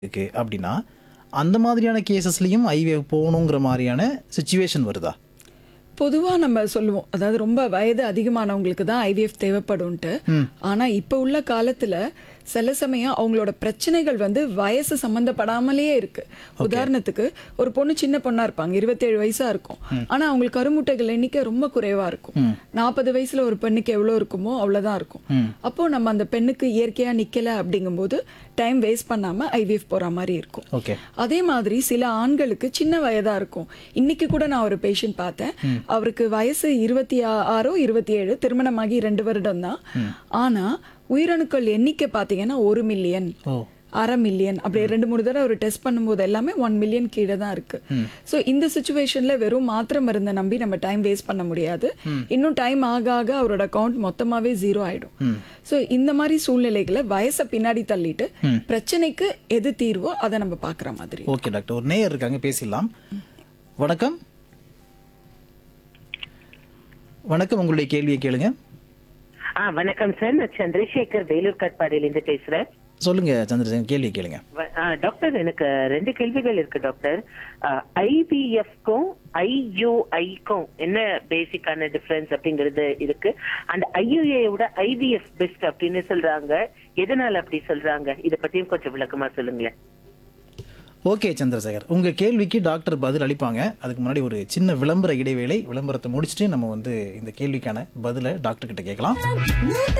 இருக்கு அப்படின்னா அந்த மாதிரியான கேசஸ்லயும் ஐவிஎஃப் போகணுங்கிற மாதிரியான சுச்சுவேஷன் வருதா பொதுவா நம்ம சொல்லுவோம் அதாவது ரொம்ப வயது அதிகமானவங்களுக்கு தான் ஐவிஎஃப் தேவைப்படும்ட்டு ஆனா இப்ப உள்ள காலத்துல சில சமயம் அவங்களோட பிரச்சனைகள் வந்து வயசு சம்பந்தப்படாமலேயே இருக்கு உதாரணத்துக்கு ஒரு பொண்ணு சின்ன பொண்ணா இருப்பாங்க இருபத்தேழு வயசா இருக்கும் ஆனா அவங்களுக்கு கருமுட்டைகள் எண்ணிக்கை ரொம்ப குறைவா இருக்கும் நாற்பது வயசுல ஒரு பெண்ணுக்கு எவ்வளவு இருக்குமோ அவ்வளவுதான் இருக்கும் அப்போ நம்ம அந்த பெண்ணுக்கு இயற்கையா நிக்கல அப்படிங்கும்போது டைம் வேஸ்ட் பண்ணாம ஐவிஎஃப் போற மாதிரி இருக்கும் ஓகே அதே மாதிரி சில ஆண்களுக்கு சின்ன வயதா இருக்கும் இன்னைக்கு கூட நான் ஒரு பேஷண்ட் பார்த்தேன் அவருக்கு வயசு இருபத்தி ஆ- ஆறோ இருபத்தி ஏழு திருமணமாகி ரெண்டு வருடம் தான் ஆனா உயிரணுக்கள் எண்ணிக்கை பாத்தீங்கன்னா ஒரு மில்லியன் ஓ அரை மில்லியன் அப்படி ரெண்டு மூணு தடவை அவர் டெஸ்ட் பண்ணும்போது எல்லாமே ஒன் மில்லியன் கீழே தான் இருக்கு ஸோ இந்த சுச்சுவேஷன்ல வெறும் மாத்திரை மருந்தை நம்பி நம்ம டைம் வேஸ்ட் பண்ண முடியாது இன்னும் டைம் ஆக ஆக அவரோட அக்கௌண்ட் மொத்தமாவே ஜீரோ ஆயிடும் ஸோ இந்த மாதிரி சூழ்நிலைகளை வயசை பின்னாடி தள்ளிட்டு பிரச்சனைக்கு எது தீர்வோ அதை நம்ம பார்க்குற மாதிரி ஓகே டாக்டர் ஒரு நேயர் இருக்காங்க பேசிடலாம் வணக்கம் வணக்கம் உங்களுடைய கேள்வியை கேளுங்க ஆ வணக்கம் சார் நான் சந்திரசேகர் வேலூர் கட்பாடியிலிருந்து பேசுறேன் சொல்லுங்க சந்திரசேகர் கேள்வியை கேளுங்க வ- ஆ, டாக்டர் எனக்கு ரெண்டு கேள்விகள் இருக்கு டாக்டர் ஐபிஎஃப்க்கும் ஐயுஐக்கும் என்ன பேசிக்கான டிஃபரன்ஸ் அப்படிங்கிறது இருக்கு அந்த ஐயுஏ விட ஐவிஎஃப் பெஸ்ட் அப்படின்னு சொல்றாங்க எதனால அப்படி சொல்றாங்க இத பத்தியும் கொஞ்சம் விளக்கமா சொல்லுங்களேன் ஓகே சந்திரசேகர் உங்க கேள்விக்கு டாக்டர் பதில் அளிப்பாங்க அதுக்கு முன்னாடி ஒரு சின்ன விளம்பர இடைவேளை விளம்பரத்தை முடிச்சுட்டு நம்ம வந்து இந்த கேள்விக்கான பதிலை டாக்டர் கிட்ட கேட்கலாம் மூத்த